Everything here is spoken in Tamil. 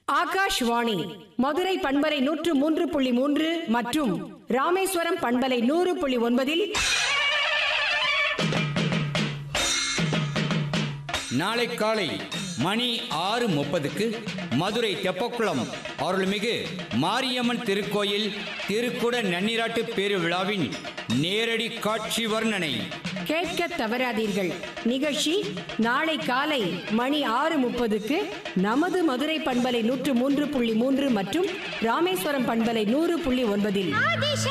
ஆகாஷ்வாணி மதுரை பண்பலை நூற்று மூன்று புள்ளி மூன்று மற்றும் ராமேஸ்வரம் பண்பலை நூறு புள்ளி ஒன்பதில் நாளை காலை மணி ஆறு முப்பதுக்கு மதுரை தெப்பக்குளம் அருள்மிகு மாரியம்மன் திருக்கோயில் திருக்குட நன்னிராட்டு பேருவிழாவின் நேரடி காட்சி வர்ணனை கேட்க தவறாதீர்கள் நிகழ்ச்சி நாளை காலை மணி ஆறு முப்பதுக்கு நமது மதுரை பண்பலை நூற்று மூன்று புள்ளி மூன்று மற்றும் ராமேஸ்வரம் பண்பலை நூறு புள்ளி ஒன்பதில்